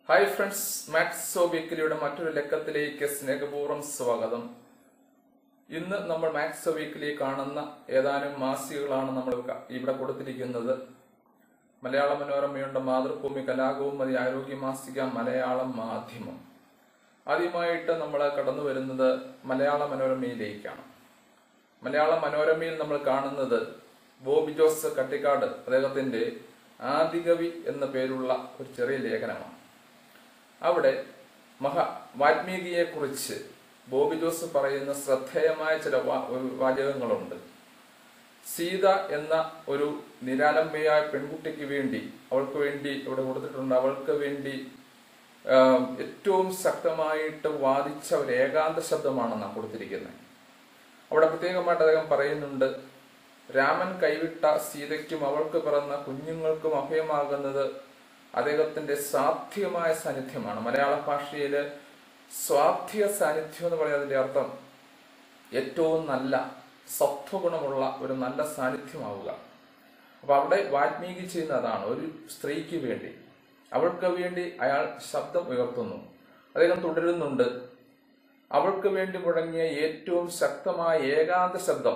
hi friends മാക്സോ വീക്കിലിയുടെ മറ്റൊരു ലക്കത്തിലേക്ക് സ്നേഹപൂർവ്വം സ്വാഗതം ഇന്ന് നമ്മൾ മാക്സോ വീക്കിലി കാണുന്ന ഏതാനും മാസികകളാണ് നമ്മൾ ക- ഇവിടെ കൊടുത്തിരിക്കുന്നത് മലയാള മനോരമയുണ്ട് മാതൃഭൂമി കലാകൗമുദി ആരോഗ്യ മാസിക മലയാളം മാധ്യമം ആദ്യമായിട്ട് നമ്മൾ കടന്നു വരുന്നത് മലയാള മനോരമയിലേക്കാണ് മലയാള മനോരമയിൽ നമ്മൾ കാണുന്നത് ബോബി ജോസ് കട്ടിക്കാട് അദ്ദേഹത്തിന്റെ ആദികവി എന്ന പേരുള്ള ഒരു ചെറിയ ലേഖനമാണ് അവിടെ മഹ വാൽമീകിയെ കുറിച്ച് ബോബി ജോസ് പറയുന്ന ശ്രദ്ധേയമായ ചില വാ- ഒരു വാചകങ്ങളുണ്ട് സീത എന്ന ഒരു നിരാലംബയായ പെൺകുട്ടിക്ക് വേണ്ടി അവൾക്ക് വേണ്ടി ഇവിടെ കൊടുത്തിട്ടുണ്ട് അവൾക്ക് വേണ്ടി ആം, ഏറ്റവും ശക്തമായിട്ട് വാദിച്ച ഒരു ഏകാന്ത ശബ്ദമാണ് നാം കൊടുത്തിരിക്കുന്നത് അവിടെ പ്രത്യേകമായിട്ട് അദ്ദേഹം പറയുന്നുണ്ട് രാമൻ കൈവിട്ട സീതയ്ക്കും അവൾക്ക് പിറന്ന കുഞ്ഞുങ്ങൾക്കും അഭയമാകുന്നത് അദ്ദേഹത്തിന്റെ സാധ്യമായ സാന്നിധ്യമാണ് മലയാള ഭാഷയില് സ്വാധ്യ സാന്നിധ്യം എന്ന് പറയുന്നതിന്റെ അർത്ഥം ഏറ്റവും നല്ല സത്വഗുണമുള്ള ഒരു നല്ല സാന്നിധ്യമാവുക അപ്പൊ അവിടെ വാൽമീകി ചെയ്യുന്ന അതാണ് ഒരു സ്ത്രീക്ക് വേണ്ടി അവൾക്ക് വേണ്ടി അയാൾ ശബ്ദം ഉയർത്തുന്നു അദ്ദേഹം തുടരുന്നുണ്ട് അവൾക്ക് വേണ്ടി മുഴങ്ങിയ ഏറ്റവും ശക്തമായ ഏകാന്ത ശബ്ദം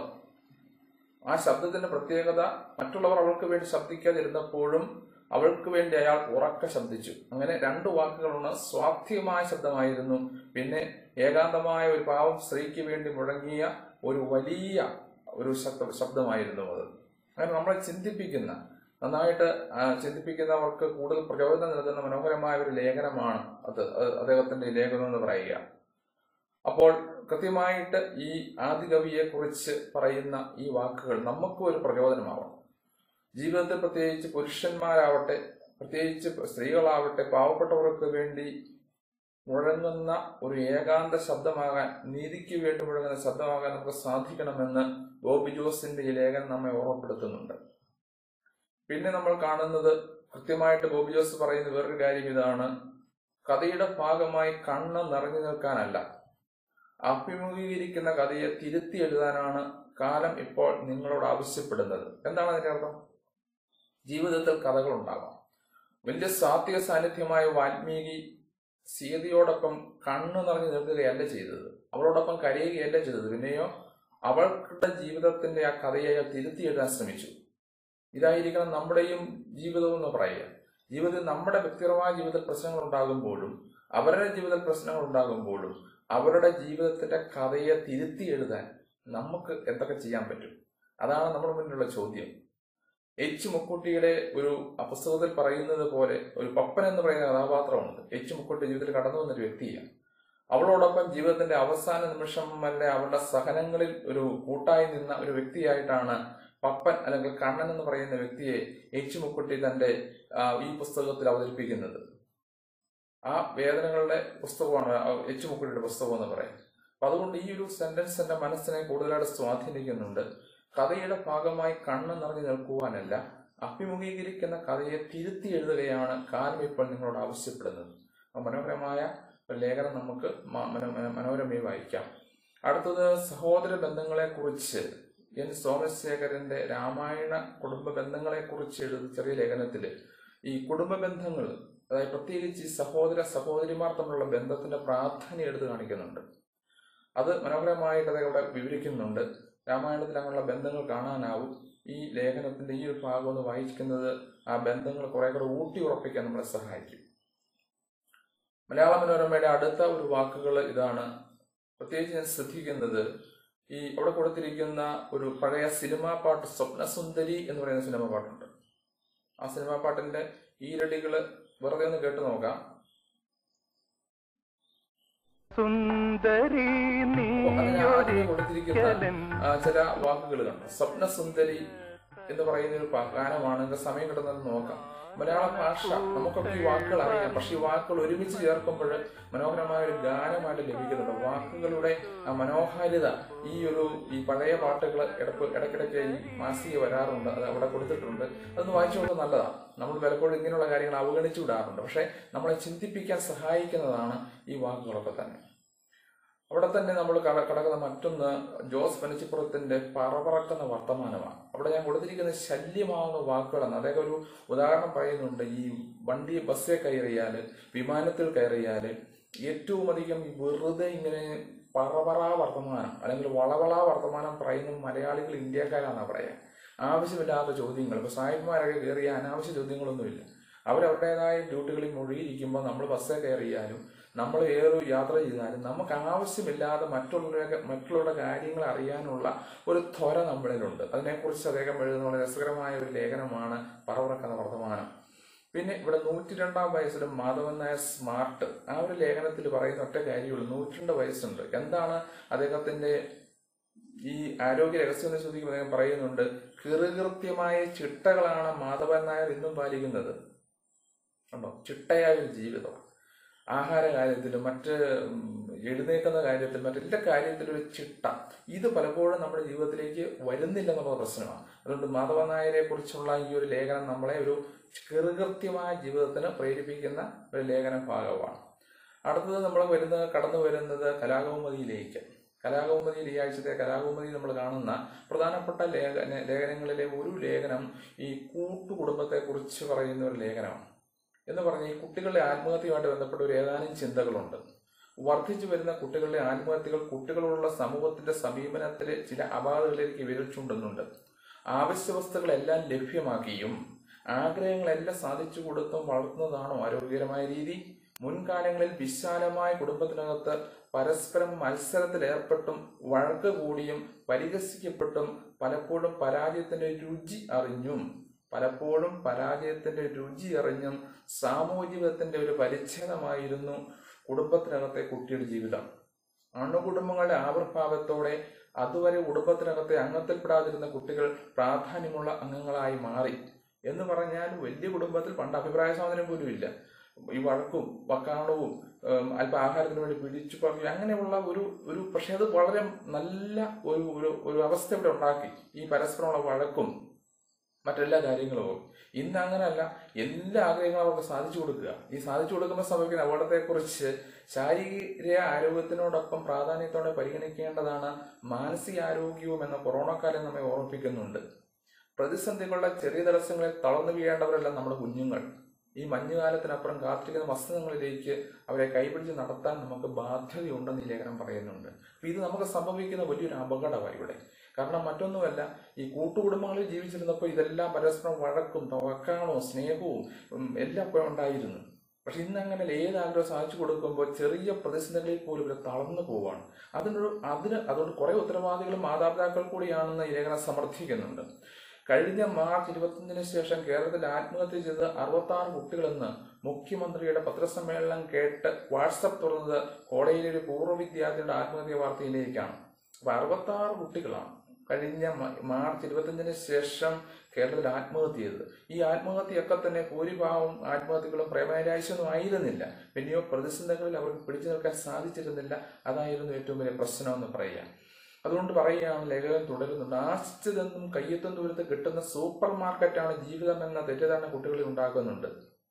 ആ ശബ്ദത്തിന്റെ പ്രത്യേകത മറ്റുള്ളവർ അവൾക്ക് വേണ്ടി ശബ്ദിക്കാതിരുന്നപ്പോഴും അവൾക്ക് വേണ്ടി അയാൾ ഉറക്ക ശബ്ദിച്ചു അങ്ങനെ രണ്ട് വാക്കുകളാണ് സ്വാർത്ഥ്യമായ ശബ്ദമായിരുന്നു പിന്നെ ഏകാന്തമായ ഒരു പാവം സ്ത്രീക്ക് വേണ്ടി മുഴങ്ങിയ ഒരു വലിയ ഒരു ശബ്ദ ശബ്ദമായിരുന്നു അത് അങ്ങനെ നമ്മളെ ചിന്തിപ്പിക്കുന്ന നന്നായിട്ട് ആ, ചിന്തിപ്പിക്കുന്നവർക്ക് കൂടുതൽ പ്രചോദനം നൽകുന്ന മനോഹരമായ ഒരു ലേഖനമാണ് അത് അത് അദ്ദേഹത്തിന്റെ ഈ ലേഖനം എന്ന് പറയുക അപ്പോൾ കൃത്യമായിട്ട് ഈ ആദികവിയെ കുറിച്ച് പറയുന്ന ഈ വാക്കുകൾ നമുക്കും ഒരു പ്രചോദനമാവണം ജീവിതത്തിൽ പ്രത്യേകിച്ച് പുരുഷന്മാരാവട്ടെ പ്രത്യേകിച്ച് സ്ത്രീകളാവട്ടെ പാവപ്പെട്ടവർക്ക് വേണ്ടി മുഴങ്ങുന്ന ഒരു ഏകാന്ത ശബ്ദമാകാൻ നീതിക്ക് വേണ്ടി മുഴങ്ങുന്ന ശബ്ദമാകാൻ നമുക്ക് സാധിക്കണമെന്ന് ബോബി ജോസിന്റെ ഈ ലേഖനം നമ്മെ ഓർമ്മപ്പെടുത്തുന്നുണ്ട് പിന്നെ നമ്മൾ കാണുന്നത് കൃത്യമായിട്ട് ബോബി ജോസ് പറയുന്ന വേറൊരു കാര്യം ഇതാണ് കഥയുടെ ഭാഗമായി കണ്ണ് നിറഞ്ഞു നിൽക്കാനല്ല അഭിമുഖീകരിക്കുന്ന കഥയെ തിരുത്തി എഴുതാനാണ് കാലം ഇപ്പോൾ നിങ്ങളോട് ആവശ്യപ്പെടുന്നത് എന്താണ് അതിന്റെ അർത്ഥം ജീവിതത്തിൽ കഥകൾ ഉണ്ടാകാം വലിയ സാത്വിക സാന്നിധ്യമായ വാൽമീകി സീതയോടൊപ്പം കണ്ണു നിറഞ്ഞു നിൽക്കുകയല്ല ചെയ്തത് അവളോടൊപ്പം കരയുകയല്ല ചെയ്തത് പിന്നെയോ അവളുടെ ജീവിതത്തിന്റെ ആ കഥയെ അയാൾ തിരുത്തി എഴുതാൻ ശ്രമിച്ചു ഇതായിരിക്കണം നമ്മുടെയും ജീവിതവും എന്ന് പറയുക ജീവിതത്തിൽ നമ്മുടെ വ്യക്തിപരമായ ജീവിതത്തിൽ പ്രശ്നങ്ങൾ ഉണ്ടാകുമ്പോഴും അവരുടെ ജീവിതത്തിൽ പ്രശ്നങ്ങൾ ഉണ്ടാകുമ്പോഴും അവരുടെ ജീവിതത്തിന്റെ കഥയെ തിരുത്തി എഴുതാൻ നമുക്ക് എന്തൊക്കെ ചെയ്യാൻ പറ്റും അതാണ് നമ്മുടെ മുന്നിലുള്ള ചോദ്യം എച്ച് മുക്കുട്ടിയുടെ ഒരു ആ പുസ്തകത്തിൽ പറയുന്നത് പോലെ ഒരു പപ്പൻ എന്ന് പറയുന്ന കഥാപാത്രമുണ്ട് എച്ച് മുക്കുട്ടി ജീവിതത്തിൽ കടന്നു വന്നൊരു വ്യക്തിയാണ് അവളോടൊപ്പം ജീവിതത്തിന്റെ അവസാന നിമിഷം വരെ അവളുടെ സഹനങ്ങളിൽ ഒരു കൂട്ടായി നിന്ന ഒരു വ്യക്തിയായിട്ടാണ് പപ്പൻ അല്ലെങ്കിൽ കണ്ണൻ എന്ന് പറയുന്ന വ്യക്തിയെ എച്ച് മുക്കുട്ടി തന്റെ ആ, ഈ പുസ്തകത്തിൽ അവതരിപ്പിക്കുന്നത് ആ വേദനകളുടെ പുസ്തകമാണ് ആ എച്ച് മുക്കുട്ടിയുടെ പുസ്തകം എന്ന് പറയും അപ്പൊ അതുകൊണ്ട് ഈ ഒരു സെന്റൻസ് എന്റെ മനസ്സിനെ കൂടുതലായിട്ട് സ്വാധീനിക്കുന്നുണ്ട് കഥയുടെ ഭാഗമായി കണ്ണ് നിറഞ്ഞു നിൽക്കുവാനല്ല അഭിമുഖീകരിക്കുന്ന കഥയെ തിരുത്തി എഴുതുകയാണ് കാലം ഇപ്പോൾ നിങ്ങളോട് ആവശ്യപ്പെടുന്നത് അപ്പൊ മനോഹരമായ ഒരു ലേഖനം നമുക്ക് മ- മനോ- മനോരമയിൽ വായിക്കാം അടുത്തത് സഹോദര ബന്ധങ്ങളെ കുറിച്ച് എൻ സോമശേഖരന്റെ രാമായണ കുടുംബ ബന്ധങ്ങളെ കുറിച്ച് എഴുതുന്ന ചെറിയ ലേഖനത്തില് ഈ കുടുംബ ബന്ധങ്ങൾ അതായത് പ്രത്യേകിച്ച് ഈ സഹോദര സഹോദരിമാർ തമ്മിലുള്ള ബന്ധത്തിന്റെ പ്രാധാന്യം എടുത്തു കാണിക്കുന്നുണ്ട് അത് മനോഹരമായിട്ട് അദ്ദേഹം ഇവിടെ വിവരിക്കുന്നുണ്ട് രാമായണത്തിൽ അങ്ങനെയുള്ള ബന്ധങ്ങൾ കാണാനാവും ഈ ലേഖനത്തിന്റെ ഈ ഒരു ഭാഗം ഒന്ന് വായിക്കുന്നത് ആ ബന്ധങ്ങൾ കുറെ കൂടെ ഊട്ടി ഉറപ്പിക്കാൻ നമ്മളെ സഹായിക്കും മലയാള മനോരമയുടെ അടുത്ത ഒരു വാക്കുകൾ ഇതാണ് പ്രത്യേകിച്ച് ഞാൻ ശ്രദ്ധിക്കുന്നത് ഈ അവിടെ കൊടുത്തിരിക്കുന്ന ഒരു പഴയ സിനിമാ പാട്ട് സ്വപ്നസുന്ദരി എന്ന് പറയുന്ന സിനിമാ പാട്ടുണ്ട് ആ സിനിമാ പാട്ടിന്റെ ഈരടികള് വെറുതെ ഒന്ന് കേട്ടു നോക്കാം സുന്ദരി അപ്പൊ അതിന് ആദ്യം കൊടുത്തിരിക്കുന്ന നീയൊരിക്കലൻ ആ, ചില വാക്കുകൾ കണ്ടു സ്വപ്നസുന്ദരി എന്ന് പറയുന്ന ഒരു പ- ഗാനമാണ് നിങ്ങൾക്ക് സമയം കിട്ടുന്നത് നോക്കാം മലയാള ഭാഷ നമുക്കൊക്കെ ഈ വാക്കുകൾ അറിയാം പക്ഷെ ഈ വാക്കുകൾ ഒരുമിച്ച് ചേർക്കുമ്പോൾ മനോഹരമായ ഒരു ഗാനമായിട്ട് ലഭിക്കുന്നുണ്ട് വാക്കുകളുടെ ആ മനോഹാരിത ഈ ഒരു ഈ പഴയ പാട്ടുകൾ ഇടക്ക് ഇടയ്ക്കിടയ്ക്ക് ഈ മാസിക വരാറുണ്ട് അത് അവിടെ കൊടുത്തിട്ടുണ്ട് അതൊന്ന് വായിച്ചു നോക്കുന്നത് നല്ലതാണ് നമ്മൾ പലപ്പോഴും ഇങ്ങനെയുള്ള കാര്യങ്ങൾ അവഗണിച്ചു വിടാറുണ്ട് പക്ഷെ നമ്മളെ ചിന്തിപ്പിക്കാൻ സഹായിക്കുന്നതാണ് ഈ വാക്കുകളൊക്കെ തന്നെ അവിടെ തന്നെ നമ്മൾ കട- കടക്കുന്ന മറ്റൊന്ന് ജോസ് പനച്ചിപ്പുറത്തിന്റെ പറപറക്കുന്ന വർത്തമാനമാണ് അവിടെ ഞാൻ കൊടുത്തിരിക്കുന്ന ശല്യമാവുന്ന വാക്കുകളാണ് അദ്ദേഹം ഒരു ഉദാഹരണം പറയുന്നുണ്ട് ഈ വണ്ടി ബസ്സിൽ കയറിയാൽ വിമാനത്തിൽ കയറിയാൽ ഏറ്റവും അധികം ഈ വെറുതെ ഇങ്ങനെ പറപറ വർത്തമാനം അല്ലെങ്കിൽ വളവള വർത്തമാനം പറയുന്ന മലയാളികൾ ഇന്ത്യക്കാരാണെന്നാണ് പറയാ ആവശ്യമില്ലാത്ത ചോദ്യങ്ങൾ ഇപ്പൊ സാഹിബന്മാരൊക്കെ കയറിയ അനാവശ്യ ചോദ്യങ്ങളൊന്നുമില്ല അവരവരുടേതായ ഡ്യൂട്ടികളിൽ മുഴുകിയിരിക്കുമ്പോൾ നമ്മൾ ബസ്സിൽ കയറിയാലും നമ്മൾ ഏറെ യാത്ര ചെയ്താലും നമുക്ക് ആവശ്യമില്ലാതെ മറ്റുള്ളവരുടെ മറ്റുള്ളവരുടെ കാര്യങ്ങൾ അറിയാനുള്ള ഒരു ത്വര നമ്മളിലുണ്ട് അതിനെക്കുറിച്ച് അദ്ദേഹം എഴുതുന്ന വളരെ രസകരമായ ഒരു ലേഖനമാണ് പറവറക്കുന്ന വർത്തമാനം പിന്നെ ഇവിടെ നൂറ്റി രണ്ടാം വയസ്സിലും മാധവൻ നായർ സ്മാർട്ട് ആ ഒരു ലേഖനത്തിൽ പറയുന്ന ഒറ്റ കാര്യമുള്ളൂ നൂറ്റി രണ്ട് വയസ്സുണ്ട് എന്താണ് അദ്ദേഹത്തിന്റെ ഈ ആരോഗ്യ രഹസ്യം എന്ന് ചോദിക്കുമ്പോൾ അദ്ദേഹം പറയുന്നുണ്ട് കൃതകൃത്യമായ ചിട്ടകളാണ് മാധവൻ നായർ ഇന്നും പാലിക്കുന്നത് കണ്ടോ ചിട്ടയായ ഒരു ജീവിതം ആഹാര കാര്യത്തിലും മറ്റ് ഉം, എഴുന്നേക്കുന്ന കാര്യത്തിൽ മറ്റെല്ലാ കാര്യത്തിലും ഒരു ചിട്ട ഇത് പലപ്പോഴും നമ്മുടെ ജീവിതത്തിലേക്ക് വരുന്നില്ല എന്നുള്ള പ്രശ്നമാണ് അതുകൊണ്ട് മാധവൻ നായരെ കുറിച്ചുള്ള ഈ ഒരു ലേഖനം നമ്മളെ ഒരു കൃതകൃത്യമായ ജീവിതത്തിന് പ്രേരിപ്പിക്കുന്ന ഒരു ലേഖന ഭാഗമാണ് അടുത്തത് നമ്മൾ വരുന്നത് കടന്നു വരുന്നത് കലാകൗമുദിയിലേക്ക് കലാകൗമുദിയിൽ ഈ ആഴ്ചത്തെ കലാകൗമുദി നമ്മൾ കാണുന്ന പ്രധാനപ്പെട്ട ലേഖന ലേഖനങ്ങളിലെ ഒരു ലേഖനം ഈ കൂട്ടുകുടുംബത്തെ കുറിച്ച് പറയുന്ന ഒരു ലേഖനമാണ് എന്ന് പറഞ്ഞാൽ ഈ കുട്ടികളുടെ ആത്മഹത്യയുമായിട്ട് ബന്ധപ്പെട്ട ഒരു ഏതാനും ചിന്തകളുണ്ട് വർദ്ധിച്ചു വരുന്ന കുട്ടികളുടെ ആത്മഹത്യകൾ കുട്ടികളോടുള്ള സമൂഹത്തിന്റെ സമീപനത്തിലെ ചില അപാകതകളിലേക്ക് വിരൽ ചൂണ്ടുന്നുണ്ട് ആവശ്യ വസ്തുക്കളെല്ലാം ലഭ്യമാക്കിയും ആഗ്രഹങ്ങളെല്ലാം സാധിച്ചു കൊടുത്തും വളർത്തുന്നതാണോ ആരോഗ്യകരമായ രീതി മുൻകാലങ്ങളിൽ വിശാലമായ കുടുംബത്തിനകത്ത് പരസ്പരം മത്സരത്തിൽ ഏർപ്പെട്ടും വഴക്ക് കൂടിയും പരിഹസിക്കപ്പെട്ടും പലപ്പോഴും പരാജയത്തിന്റെ രുചി അറിഞ്ഞും പലപ്പോഴും പരാജയത്തിന്റെ രുചി അറിഞ്ഞും സാമൂഹ്യ ജീവിതത്തിന്റെ ഒരു പരിച്ഛേദമായിരുന്നു കുടുംബത്തിനകത്തെ കുട്ടിയുടെ ജീവിതം അണുകുടുംബങ്ങളുടെ ആവിർഭാവത്തോടെ അതുവരെ കുടുംബത്തിനകത്തെ അംഗത്തിൽപ്പെടാതിരുന്ന കുട്ടികൾ പ്രാധാന്യമുള്ള അംഗങ്ങളായി മാറി എന്ന് പറഞ്ഞാൽ വലിയ കുടുംബത്തിൽ പണ്ട് അഭിപ്രായ സ്വാതന്ത്ര്യം പോലും ഇല്ല ഈ വഴക്കും വക്കാണവും ഉം, അല്പം ആഹാരത്തിന് വേണ്ടി പിടിച്ചു പറഞ്ഞു അങ്ങനെയുള്ള ഒരു ഒരു പക്ഷെ അത് വളരെ നല്ല ഒരു ഒരു ഒരു അവസ്ഥ ഇവിടെ ഉണ്ടാക്കി ഈ പരസ്പരമുള്ള വഴക്കും മറ്റെല്ലാ കാര്യങ്ങളും ഇന്ന് അങ്ങനെയല്ല എല്ലാ ആഗ്രഹങ്ങളും അവർക്ക് സാധിച്ചു കൊടുക്കുക ഈ സാധിച്ചു കൊടുക്കുമ്പോൾ സംഭവിക്കുന്ന അപകടത്തെക്കുറിച്ച് ശാരീരിക ആരോഗ്യത്തിനോടൊപ്പം പ്രാധാന്യത്തോടെ പരിഗണിക്കേണ്ടതാണ് മാനസികാരോഗ്യവും എന്ന കൊറോണ കാലം നമ്മെ ഓർമ്മിപ്പിക്കുന്നുണ്ട് പ്രതിസന്ധികളുടെ ചെറിയ തടസ്സങ്ങളിൽ തളർന്നു വീഴേണ്ടവരല്ല നമ്മുടെ കുഞ്ഞുങ്ങൾ ഈ മഞ്ഞുകാലത്തിനപ്പുറം കാത്തിരിക്കുന്ന വസ്തുതകളിലേക്ക് അവരെ കൈപിടിച്ച് നടത്താൻ നമുക്ക് ബാധ്യതയുണ്ടെന്ന് ഈ ലേഖനം പറയുന്നുണ്ട് അപ്പൊ ഇത് നമുക്ക് സംഭവിക്കുന്ന വലിയൊരു അപകടമാണ് ഇവിടെ കാരണം മറ്റൊന്നുമല്ല ഈ കൂട്ടുകുടുംബങ്ങളിൽ ജീവിച്ചിരുന്നപ്പോൾ ഇതെല്ലാം പരസ്പരം വഴക്കും വക്കാണോ സ്നേഹവും ഉം, എല്ലാം ഇപ്പോൾ ഉണ്ടായിരുന്നു പക്ഷെ ഇന്ന് അങ്ങനെ ഏത് ആഗ്രഹം സാധിച്ചു കൊടുക്കുമ്പോൾ ചെറിയ പ്രതിസന്ധികളിൽ പോലും ഇവർ തളർന്നു പോവാണ് അതിനൊരു അതിന് അതുകൊണ്ട് കുറെ ഉത്തരവാദികളും മാതാപിതാക്കൾ കൂടിയാണെന്ന് ഈ ലേഖനം സമർത്ഥിക്കുന്നുണ്ട് കഴിഞ്ഞ മാർച്ച് ഇരുപത്തിയഞ്ചിന് ശേഷം കേരളത്തിൽ ആത്മഹത്യ ചെയ്ത അറുപത്തി ആറ് കുട്ടികളെന്ന് മുഖ്യമന്ത്രിയുടെ പത്രസമ്മേളനം കേട്ട് വാട്സപ്പ് തുറന്നത് കോടതിയിലെ ഒരു പൂർവ്വ വിദ്യാർത്ഥിയുടെ ആത്മഹത്യ വാർത്തയിലേക്കാണ് അപ്പൊ അറുപത്തി ആറ് കുട്ടികളാണ് കഴിഞ്ഞ മ- മാർച്ച് ഇരുപത്തിയഞ്ചിന് ശേഷം കേരളത്തിൽ ആത്മഹത്യ ചെയ്തത് ഈ ആത്മഹത്യയൊക്കെ തന്നെ ഭൂരിഭാഗം ആത്മഹത്യകളും പ്രേമനൈരാശ്യമൊന്നും ആയിരുന്നില്ല പിന്നെയോ പ്രതിസന്ധികളിൽ അവർക്ക് പിടിച്ചു നിൽക്കാൻ സാധിച്ചിരുന്നില്ല അതായിരുന്നു ഏറ്റവും വലിയ പ്രശ്നമെന്ന് പറയുക അതുകൊണ്ട് പറയുകയാണ് ലേഖകൻ തുടരുന്നുണ്ട് ആശ്ചിതെന്നും കയ്യെത്തും ദൂരത്ത് കിട്ടുന്ന സൂപ്പർ മാർക്കറ്റാണ് ജീവിതം എന്ന തെറ്റിദ്ധാരണ കുട്ടികളിൽ ഉണ്ടാക്കുന്നുണ്ട്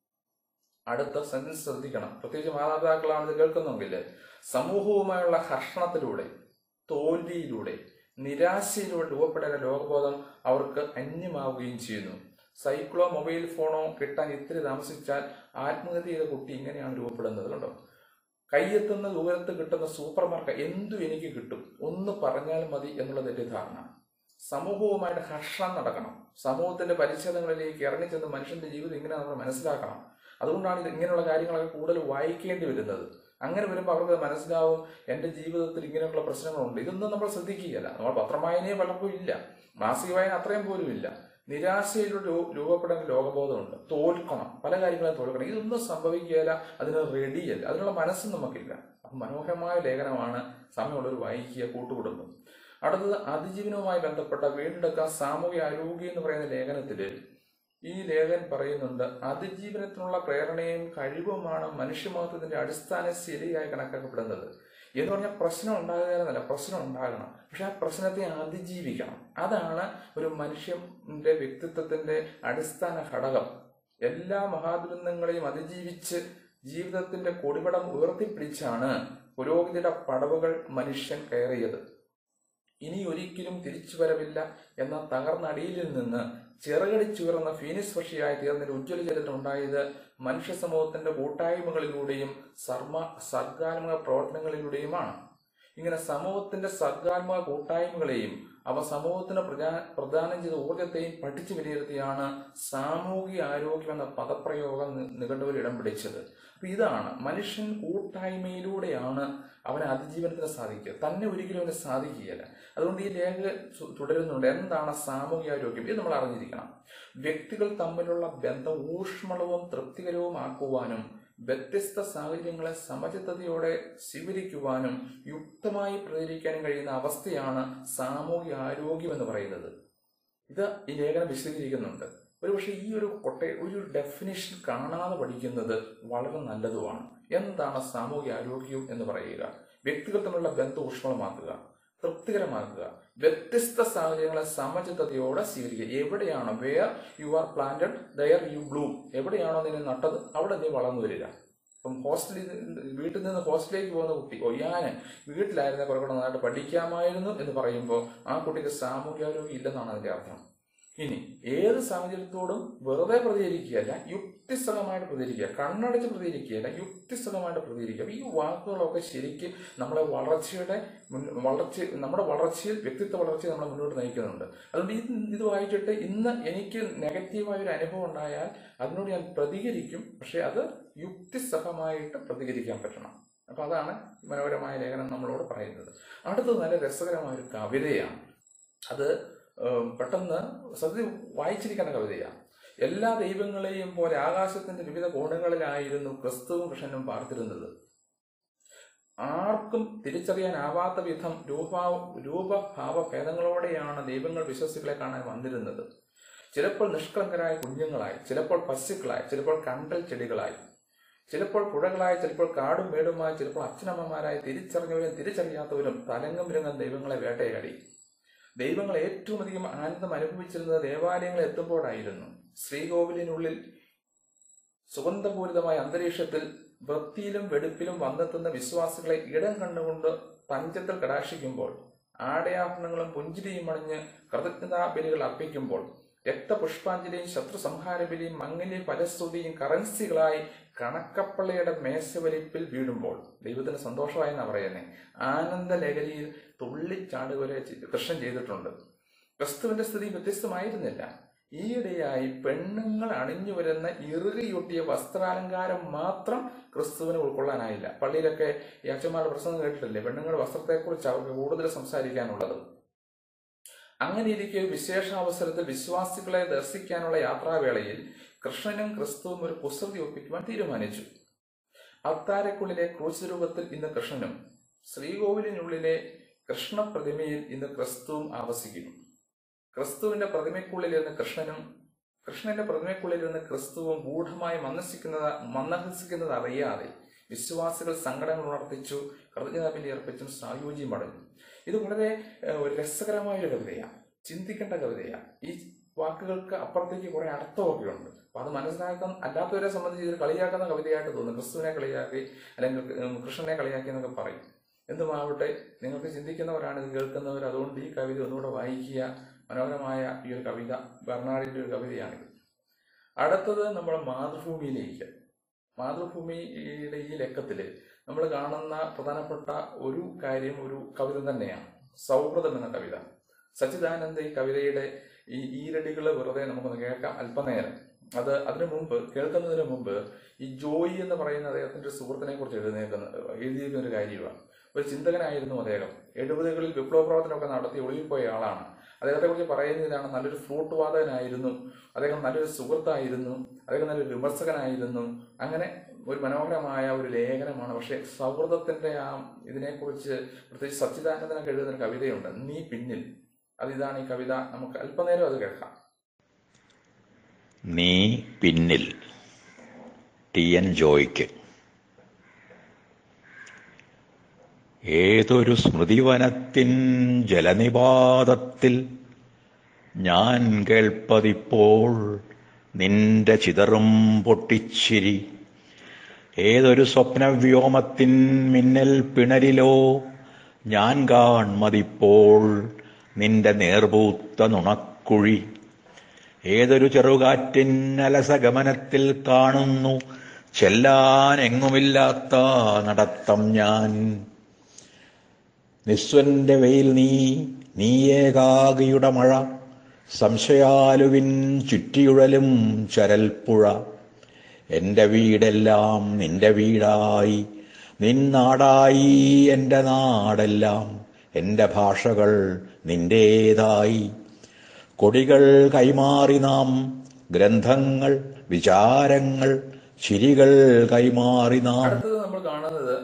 അടുത്ത സെൻറ്റൻസ് ശ്രദ്ധിക്കണം പ്രത്യേകിച്ച് മാതാപിതാക്കളാണ് ഇത് കേൾക്കുന്നെങ്കിൽ സമൂഹവുമായുള്ള ഹർഷണത്തിലൂടെ തോൽവിയിലൂടെ നിരാശയിലൂടെ രൂപപ്പെടുന്ന ലോകബോധം അവർക്ക് അന്യമാവുകയും ചെയ്യുന്നു സൈക്കിളോ മൊബൈൽ ഫോണോ കിട്ടാൻ ഇത്തിരി താമസിച്ചാൽ ആത്മഹത്യ ചെയ്ത കുട്ടി ഇങ്ങനെയാണ് രൂപപ്പെടുന്നത് കണ്ടോ കയ്യെത്തുന്ന ദൂരത്ത് കിട്ടുന്ന സൂപ്പർ മാർക്കറ്റ് എന്തു എനിക്ക് കിട്ടും ഒന്ന് പറഞ്ഞാൽ മതി എന്നുള്ള തെറ്റിദ്ധാരണ സമൂഹവുമായിട്ട് ഹർഷണം നടക്കണം സമൂഹത്തിന്റെ പരിച്ഛേദങ്ങളിലേക്ക് ഇറങ്ങിച്ചെന്ന് മനുഷ്യന്റെ ജീവിതം ഇങ്ങനെ നമ്മൾ മനസ്സിലാക്കണം അതുകൊണ്ടാണ് ഇത് ഇങ്ങനെയുള്ള കാര്യങ്ങളൊക്കെ കൂടുതൽ വായിക്കേണ്ടി വരുന്നത് അങ്ങനെ വരുമ്പോൾ അവർക്ക് മനസ്സിലാവും എന്റെ ജീവിതത്തിൽ ഇങ്ങനെയുള്ള പ്രശ്നങ്ങളുണ്ട് ഇതൊന്നും നമ്മൾ ശ്രദ്ധിക്കുകയില്ല നമ്മൾ പത്രവായനയെ പലപ്പോഴും ഇല്ല മാസിക വായന അത്രയും പോലും ഇല്ല നിരാശയിലൂടെ രൂ- ലോകപ്പെടുന്ന ലോകബോധമുണ്ട് തോൽക്കണം പല കാര്യങ്ങളും തോൽക്കണം ഇതൊന്നും സംഭവിക്കുകയില്ല അതിന് റെഡിയല്ല അതിനുള്ള മനസ്സും നമുക്കില്ല അപ്പം മനോഹരമായ ലേഖനമാണ് സമയമുള്ളവർ വായിക്കുക കൂട്ടുകുടുംബം അടുത്തത് അതിജീവനവുമായി ബന്ധപ്പെട്ട വീണ്ടെടുക്കാൻ സാമൂഹ്യ ആരോഗ്യം എന്ന് പറയുന്ന ലേഖനത്തില് ഈ ലേഖൻ പറയുന്നുണ്ട് അതിജീവനത്തിനുള്ള പ്രേരണയും കഴിവുമാണ് മനുഷ്യമാത്രത്തിന്റെ അടിസ്ഥാന ശരിയായി കണക്കാക്കപ്പെടുന്നത് എന്ന് പറഞ്ഞാൽ പ്രശ്നം ഉണ്ടാകുകയെന്നല്ല പ്രശ്നം ഉണ്ടാകണം പക്ഷെ ആ പ്രശ്നത്തെ അതിജീവിക്കണം അതാണ് ഒരു മനുഷ്യന്റെ വ്യക്തിത്വത്തിന്റെ അടിസ്ഥാന ഘടകം എല്ലാ മഹാദുരന്തങ്ങളെയും അതിജീവിച്ച് ജീവിതത്തിന്റെ കൊടിപടം ഉയർത്തിപ്പിടിച്ചാണ് പുരോഗതിയുടെ പടവുകൾ മനുഷ്യൻ കയറിയത് ഇനി ഒരിക്കലും തിരിച്ചു വരവില്ല എന്ന തകർന്നടിയിൽ നിന്ന് ചിറകടിച്ചുയർന്ന ഫീനിക്സ് പക്ഷിയായി തീർന്നൊരു ഉജ്ജ്വല ചരിത്രം ഉണ്ടായത് മനുഷ്യ സമൂഹത്തിന്റെ കൂട്ടായ്മകളിലൂടെയും സർമ്മ സർഗാത്മക പ്രവർത്തനങ്ങളിലൂടെയുമാണ് ഇങ്ങനെ സമൂഹത്തിന്റെ സർഗാത്മക കൂട്ടായ്മകളെയും അവ സമൂഹത്തിന് പ്രചാ- പ്രദാനം ചെയ്ത ഊർജത്തെയും പഠിച്ചു വിലയിരുത്തിയാണ് സാമൂഹിക ആരോഗ്യം എന്ന പദപ്രയോഗം നി- നിഘണ്ടുവിൽ ഇടം പിടിച്ചത് അപ്പൊ ഇതാണ് മനുഷ്യൻ കൂട്ടായ്മയിലൂടെയാണ് അവന് അതിജീവനത്തിന് സാധിക്കുക തന്നെ ഒരിക്കലും അവന് സാധിക്കുകയില്ല അതുകൊണ്ട് ഈ ലേഖ സു- തുടരുന്നുണ്ട് എന്താണ് സാമൂഹികാരോഗ്യം ഇത് നമ്മൾ അറിഞ്ഞിരിക്കണം വ്യക്തികൾ തമ്മിലുള്ള ബന്ധം ഊഷ്മളവും തൃപ്തികരവുമാക്കുവാനും വ്യത്യസ്ത സാഹചര്യങ്ങളെ സമചിത്തതയോടെ സ്വീകരിക്കുവാനും യുക്തമായി പ്രതികരിക്കാനും കഴിയുന്ന അവസ്ഥയാണ് സാമൂഹിക ആരോഗ്യം എന്ന് പറയുന്നത് ഇത് ഈ ലേഖനം വിശദീകരിക്കുന്നുണ്ട് ഒരുപക്ഷെ ഈ ഒരു കൊട്ട ഒരു ഡെഫിനേഷൻ കാണാതെ പഠിക്കുന്നത് വളരെ നല്ലതുമാണ് എന്താണ് സാമൂഹിക ആരോഗ്യം എന്ന് പറയുക വ്യക്തികൾ തമ്മിലുള്ള ബന്ധം ഊഷ്മളമാക്കുക തൃപ്തികരമാക്കുക വ്യത്യസ്ത സാഹചര്യങ്ങളെ സമചിത്തതയോടെ സ്വീകരിക്കുക എവിടെയാണ് where you are planted there you bloom എവിടെയാണോ നിന്നെ നട്ടത് അവിടെ നീ വളർന്നു വരിക ഇപ്പം ഹോസ്റ്റലിൽ നിന്ന് വീട്ടിൽ നിന്ന് ഹോസ്റ്റലിലേക്ക് പോകുന്ന കുട്ടി ഓ ഞാൻ വീട്ടിലായിരുന്ന കുറെ കൂടെ നന്നായിട്ട് പഠിക്കാമായിരുന്നു എന്ന് പറയുമ്പോൾ ആ കുട്ടിക്ക് സാമൂഹ്യാരോഗ്യം ഇല്ലെന്നാണ് അതിന്റെ അർത്ഥം ഇനി ഏത് സാഹചര്യത്തോടും വെറുതെ പ്രതികരിക്കുകയല്ല യുക്തിസഹമായിട്ട് പ്രതികരിക്കുക കണ്ണടച്ച് പ്രതികരിക്കുകയല്ല യുക്തിസഹമായിട്ട് പ്രതികരിക്കുക അപ്പൊ ഈ വാക്കുകളൊക്കെ ശരിക്കും നമ്മളെ വളർച്ചയുടെ മുൻ- വളർച്ച നമ്മുടെ വളർച്ചയിൽ വ്യക്തിത്വ വളർച്ചയെ നമ്മളെ മുന്നോട്ട് നയിക്കുന്നുണ്ട് അതുകൊണ്ട് ഇത് ഇത് വായിച്ചിട്ട് ഇന്ന് എനിക്ക് നെഗറ്റീവായ ഒരു അനുഭവം ഉണ്ടായാൽ അതിനോട് ഞാൻ പ്രതികരിക്കും പക്ഷെ അത് യുക്തിസഹമായിട്ട് പ്രതികരിക്കാൻ പറ്റണം അപ്പൊ അതാണ് മനോഹരമായ ലേഖനം നമ്മളോട് പറയുന്നത് അടുത്തത് നല്ല രസകരമായ ഒരു കവിതയാണ് അത് ഏം, പെട്ടെന്ന് സത്യ വായിച്ചിരിക്കേണ്ട കവിതയാണ് എല്ലാ ദൈവങ്ങളെയും പോലെ ആകാശത്തിന്റെ വിവിധ കോണുകളിലായിരുന്നു ക്രിസ്തുവും കൃഷ്ണനും പാർത്തിരുന്നത് ആർക്കും തിരിച്ചറിയാനാവാത്ത വിധം രൂപ രൂപഭാവ ഭേദങ്ങളോടെയാണ് ദൈവങ്ങൾ വിശ്വസികളെ കാണാൻ വന്നിരുന്നത് ചിലപ്പോൾ നിഷ്കളങ്കരായ കുഞ്ഞുങ്ങളായി ചിലപ്പോൾ പശുക്കളായി ചിലപ്പോൾ കണ്ടൽ ചെടികളായി ചിലപ്പോൾ പുഴകളായി ചിലപ്പോൾ കാടും മേടുമായി ചിലപ്പോൾ അച്ഛനമ്മമാരായി തിരിച്ചറിഞ്ഞവരും തിരിച്ചറിയാത്തവരും തലങ്ങും വിലങ്ങും ദൈവങ്ങളെ വേട്ടയാടി ദൈവങ്ങൾ ഏറ്റവും അധികം ആനന്ദം അനുഭവിച്ചിരുന്നത് ദേവാലയങ്ങളിൽ എത്തുമ്പോഴായിരുന്നു ശ്രീകോവിലിനുള്ളിൽ സുഗന്ധപൂരിതമായ അന്തരീക്ഷത്തിൽ വൃത്തിയിലും വെടുപ്പിലും വന്നെത്തുന്ന വിശ്വാസികളെ ഇടം കണ്ടുകൊണ്ട് പഞ്ചത്തിൽ കടാക്ഷിക്കുമ്പോൾ ആടയാഭരണങ്ങളും പുഞ്ചിരിയും അണിഞ്ഞ് കൃതജ്ഞതാബലികൾ അർപ്പിക്കുമ്പോൾ രക്തപുഷ്പാഞ്ജലിയും ശത്രു സംഹാര ബലിയും മംഗല്യ ഫലസ്തുതിയും കറൻസികളായി കണക്കപ്പള്ളയുടെ മേശവലിപ്പിൽ വീഴുമ്പോൾ ദൈവത്തിന് സന്തോഷമായെന്നാ പറയുന്നത് ആനന്ദ ലഹരിയിൽ തുള്ളിച്ചാടുക വരെ ചെ- കൃഷ്ണൻ ചെയ്തിട്ടുണ്ട് ക്രിസ്തുവിന്റെ സ്ഥിതി വ്യത്യസ്തമായിരുന്നില്ല ഈയിടെയായി പെണ്ണുങ്ങൾ അണിഞ്ഞു വരുന്ന ഇറുകിയൊട്ടിയ വസ്ത്രാലങ്കാരം മാത്രം ക്രിസ്തുവിന് ഉൾക്കൊള്ളാനായില്ല പള്ളിയിലൊക്കെ ഈ അച്ഛന്മാരുടെ പ്രസംഗം കേട്ടിട്ടില്ലേ പെണ്ണുങ്ങളുടെ വസ്ത്രത്തെക്കുറിച്ച് അവർക്ക് കൂടുതൽ സംസാരിക്കാനുള്ളത് അങ്ങനെ ഇരിക്കെ ഒരു വിശേഷാവസരത്തിൽ വിശ്വാസികളെ ദർശിക്കാനുള്ള യാത്രാവേളയിൽ കൃഷ്ണനും ക്രിസ്തുവും ഒരു കുസൃതി ഒപ്പിക്കുവാൻ തീരുമാനിച്ചു അത്താരക്കുള്ളിലെ ക്രൂശ് രൂപത്തിൽ ഇന്ന് കൃഷ്ണനും ശ്രീകോവിലിനുള്ളിലെ കൃഷ്ണപ്രതിമയിൽ ഇന്ന് ക്രിസ്തുവും ആവസിക്കുന്നു ക്രിസ്തുവിന്റെ പ്രതിമയ്ക്കുള്ളിലിരുന്ന് കൃഷ്ണനും കൃഷ്ണന്റെ പ്രതിമയ്ക്കുള്ളിലിരുന്ന് ക്രിസ്തുവും ഗൂഢമായി മന്ദസിക്കുന്നത് മന്ദഹസിക്കുന്നത് അറിയാതെ വിശ്വാസികൾ സങ്കടങ്ങൾ ഉണർത്തിച്ചു കൃതജ്ഞതാബലി അർപ്പിച്ചും സായുജ്യം അടഞ്ഞു ഇത് വളരെ ഏഹ്, ഒരു രസകരമായ ഒരു കവിതയാണ് ചിന്തിക്കേണ്ട കവിതയാണ് ഈ വാക്കുകൾക്ക് അപ്പുറത്തേക്ക് കുറെ അർത്ഥമൊക്കെ ഉണ്ട് അപ്പൊ അത് മനസ്സിലാക്കാൻ അല്ലാത്തവരെ സംബന്ധിച്ച് ഇത് കളിയാക്കുന്ന കവിതയായിട്ട് തോന്നും ക്രിസ്തുവിനെ കളിയാക്കി അല്ലെങ്കിൽ ഉം, കൃഷ്ണനെ കളിയാക്കി എന്നൊക്കെ പറയും എന്തുമാവട്ടെ നിങ്ങൾക്ക് ചിന്തിക്കുന്നവരാണ് ഇത് കേൾക്കുന്നവർ അതുകൊണ്ട് ഈ കവിത ഒന്നുകൂടെ വായിക്കുക മനോഹരമായ ഈ ഒരു കവിത ബർണാഡിന്റെ ഒരു കവിതയാണിത് അടുത്തത് നമ്മൾ മാതൃഭൂമിയിലേക്ക് മാതൃഭൂമിയുടെ ഈ ലക്കത്തില് നമ്മൾ കാണുന്ന പ്രധാനപ്പെട്ട ഒരു കാര്യം ഒരു കവിത തന്നെയാണ് സൗഹൃദം എന്ന കവിത സച്ചിദാനന്ദ ഈ കവിതയുടെ ഈ ഈരടികൾ വെറുതെ നമുക്കൊന്ന് കേൾക്കാം അല്പനേരം അത് അതിനു മുമ്പ് കേൾക്കുന്നതിന് മുമ്പ് ഈ ജോയി എന്ന് പറയുന്ന അദ്ദേഹത്തിന്റെ ഒരു സുഹൃത്തിനെ കുറിച്ച് എഴുന്നേക്കുന്ന എഴുതിയിരിക്കുന്ന ഒരു കാര്യമാണ് ഒരു ചിന്തകനായിരുന്നു അദ്ദേഹം എഴുപതുകളിൽ വിപ്ലവ പ്രവർത്തനമൊക്കെ നടത്തി ഒളിവിൽ ആളാണ് അദ്ദേഹത്തെ കുറിച്ച് പറയുന്നതാണ് നല്ലൊരു ഫ്ലൂട്ട് വാദകനായിരുന്നു അദ്ദേഹം നല്ലൊരു സുഹൃത്തായിരുന്നു അദ്ദേഹം നല്ലൊരു വിമർശകനായിരുന്നു അങ്ങനെ ഒരു മനോഹരമായ ഒരു ലേഖനമാണ് പക്ഷെ സൗഹൃദത്തിന്റെ ആ ഇതിനെക്കുറിച്ച് പ്രത്യേകിച്ച് സച്ചിദാനന്ദനൊക്കെ എഴുതുന്ന ഒരു കവിതയുണ്ട് നീ പിന്നിൽ അത് ഇതാണ് ഈ കവിത നമുക്ക് അല്പനേരം അത് കേൾക്കാം നീ പിന്നിൽ ടി എൻ ജോയ്ക്ക് ഏതൊരു സ്മൃതിവനത്തിൻ ജലനിപാതത്തിൽ ഞാൻ കേൾപ്പതിപ്പോൾ നിന്റെ ചിതറും പൊട്ടിച്ചിരി ഏതൊരു സ്വപ്നവ്യോമത്തിൻ മിന്നൽ പിണരിലോ ഞാൻ കാൺമതിപ്പോൾ നിന്റെ നേർപൂത്ത നുണക്കുഴി ഏതൊരു ചെറുകാറ്റിൻ അലസഗമനത്തിൽ കാണുന്നു ചെല്ലാൻ എങ്ങുമില്ലാത്ത നടത്തം ഞാൻ നിസ്വന്റെ വെയിൽ നീ നീയേകാകിയുടെ മഴ സംശയാലുവിൻ ചുറ്റിയുഴലും ചരൽപ്പുഴ എന്റെ വീടെല്ലാം നിന്റെ വീടായി നിൻ നാടായി എന്റെ നാടെല്ലാം എന്റെ ഭാഷകൾ നിന്റേതായി കൊടികൾ കൈമാറി നാം ഗ്രന്ഥങ്ങൾ വിചാരങ്ങൾ ചിരികൾ കൈമാറി നാം അടുത്തത് നമ്മൾ കാണുന്നത്